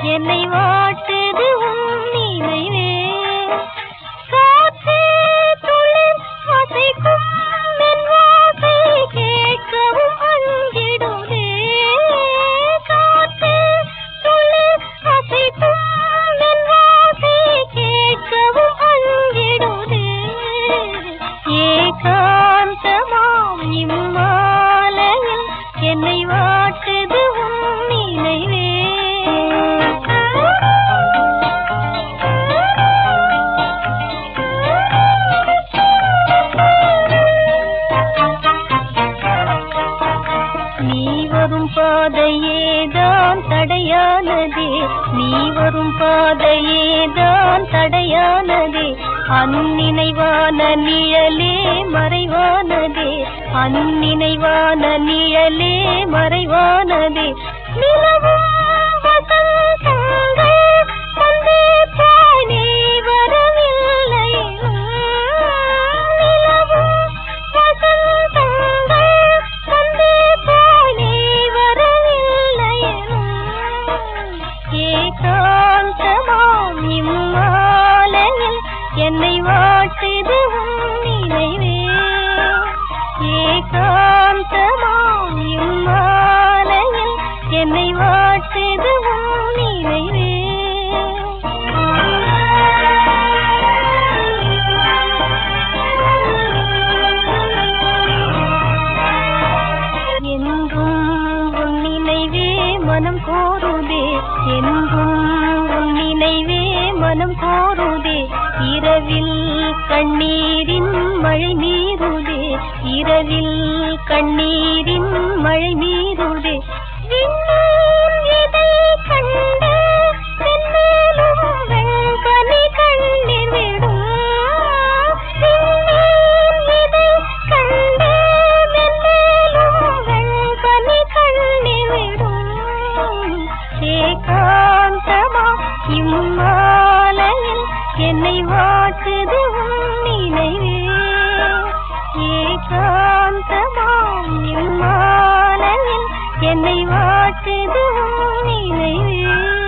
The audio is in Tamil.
என்னை வாட்டுது உன் நினைவே காற்றே துளிர் அசைக்கும் என் வாசை கேட்கவும் அஞ்சிடுதே காற்றே துளிர் அசைக்கும் என் வாசை கேட்கவும் அஞ்சிடுதே ஏகாந்தமாம் இம்மாலையில் என்னை வாட்டுது உன் நினைவே நீ வரும் பாதையேதான் தடையானதே நீ வரும் பாதையேதான் தடையானதே அந்நினைவான நிழலே மறைவானதே அந்நினைவான நிழலே மறைவானதே நிலவும் வசந்தங்கள் வந்தே போனே வரவில்லை நிலவும் வசந்தங்கள் வந்தே போனே வரவில்லை ஏகாந்தமாம் இம்மாலையில் என்னை வாட்டுது உன் நினைவே ஏகாந்தமாம் இம்மாலையில் என்னை வாட்டுது உன் நினைவே என்றும் உன் நினைவே மனம் கோருதே என்றும் உன் நினைவே மனம் கோருதே இரவில் கண்ணீரின் மழை மீறுதே இரவில் கண்ணீரின் மழை மீறுதே விண்ணோர் இதை கண்டு தென்மேலும் வெண்பனி கண்ணீர் விடும் விண்ணோர் இதை கண்டு வெண்மேலும் வெண்பனி கண்ணீர் விடும் ஏகாந்தமா இம்மாலையில் என்னை வாட்டுது உன் நினைவே ஏகாந்தமா இம்மாலையில் என்னை வாட்டுது உன் நினைவே